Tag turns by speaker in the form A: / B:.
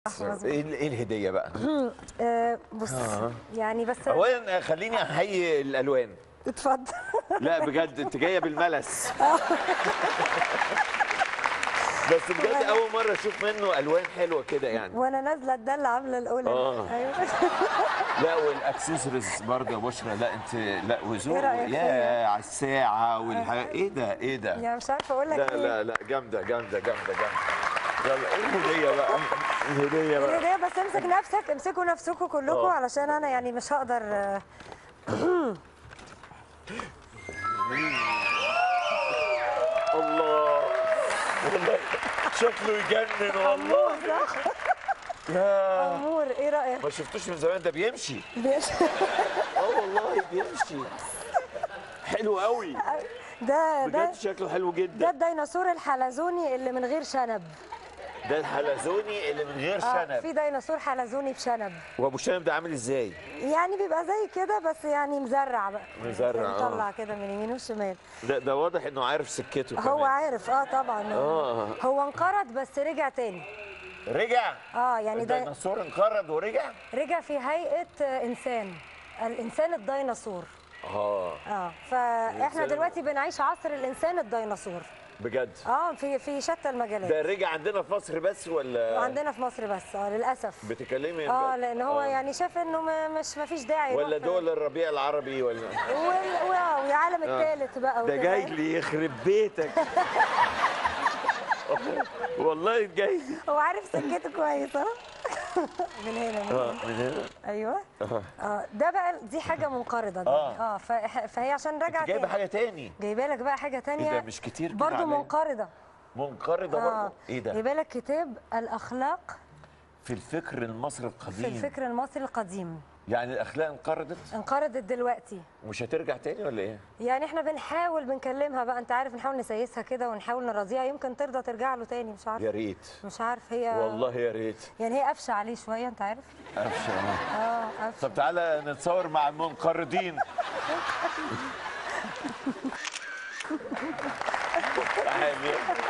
A: مظبوط.
B: ايه ال- ايه الهديه بقى
A: آه بص يعني بس
B: اولا خليني احيي الالوان
A: اتفضل
B: لا بجد انت جايه بالملس بس بجد اول مره اشوف منه الوان حلوه كده يعني
A: وانا نازله الدله عامله الاولى
B: آه.
A: ايوه
B: لا والاكسسوارز برضه يا بشرى لا انت لا وذوق
A: إيه رأيك
B: يا
A: فيا؟
B: على الساعه والحاجات ايه ده ايه ده
A: يعني مش عارفه اقول لك
B: لا
A: ايه
B: لا لا جامده جامده جامده جامده يلا ايه الهديه بقى الهديه بقى
A: الهديه بس امسك نفسك امسكوا نفسكم كلكم
B: آه.
A: علشان انا يعني مش هقدر آه،
B: الله والله شكله يجنن والله
A: صح
B: لا
A: امور ايه رايك
B: ما شفتوش من زمان ده بيمشي
A: بيش-
B: اه والله بيمشي حلو قوي
A: ده ده
B: بجد شكله حلو
A: ده
B: جدا
A: الديناصور الحلزوني اللي من غير شنب
B: ده الحلزوني اللي من غير
A: اه
B: شنب
A: في ديناصور حلزوني بشنب
B: وابو شنب ده عامل ازاي
A: يعني بيبقى زي كده بس يعني مزرع بقى
B: مزرع، آه.
A: مطلع كده من اليمين والشمال
B: ده ده واضح انه عارف سكته
A: هو
B: كمان.
A: عارف اه طبعا
B: آه.
A: هو انقرض بس رجع تاني
B: رجع
A: اه يعني ده
B: الديناصور انقرض ورجع
A: رجع في هيئه آه، انسان الانسان الديناصور
B: اه
A: اه فاحنا
B: الإنسان-
A: دلوقتي بنعيش عصر الانسان الديناصور
B: بجد
A: اه في في شتى المجالات
B: ده رجع عندنا في مصر بس ولا
A: وعندنا في مصر بس اه للاسف
B: بتكلمي
A: اه
B: بجد؟
A: لان هو
B: آه.
A: يعني شاف انه ما مش ما فيش داعي
B: ولا
A: يروح-
B: دول الربيع العربي ولا
A: وال- واو والعالم الثالث بقى
B: ده
A: وكده.
B: جاي لي يخرب بيتك والله جاي
A: هو عارف سكته كويس اه من هنا من
B: اه
A: هنا.
B: من هنا
A: ايوه اه ده بقى دي حاجه منقرضه دي
B: آه.
A: اه ف- فهي عشان رجعت
B: جايبه حاجه تاني
A: جايبه لك بقى حاجه تانية
B: ده مش كتير كده
A: برضه
B: عليا.
A: منقرضه
B: منقرضه
A: اه
B: برضه ايه ده
A: جايبه لك كتاب الاخلاق
B: في الفكر المصري
A: في
B: القديم
A: الفكر المصري القديم
B: يعني الاخلاق انقرضت
A: انقرضت دلوقتي
B: ومش هترجع تاني ولا ايه
A: يعني احنا بنحاول بنكلمها بقى انت عارف نحاول نسيسها كده ونحاول نراضيها يمكن ترضى ترجع له تاني مش عارف
B: يا ريت
A: مش عارف هي
B: والله يا ريت
A: يعني هي قافشه عليه شويه انت عارف
B: افشل
A: اه قافشه
B: طب تعالى نتصور مع المنقرضين تعالي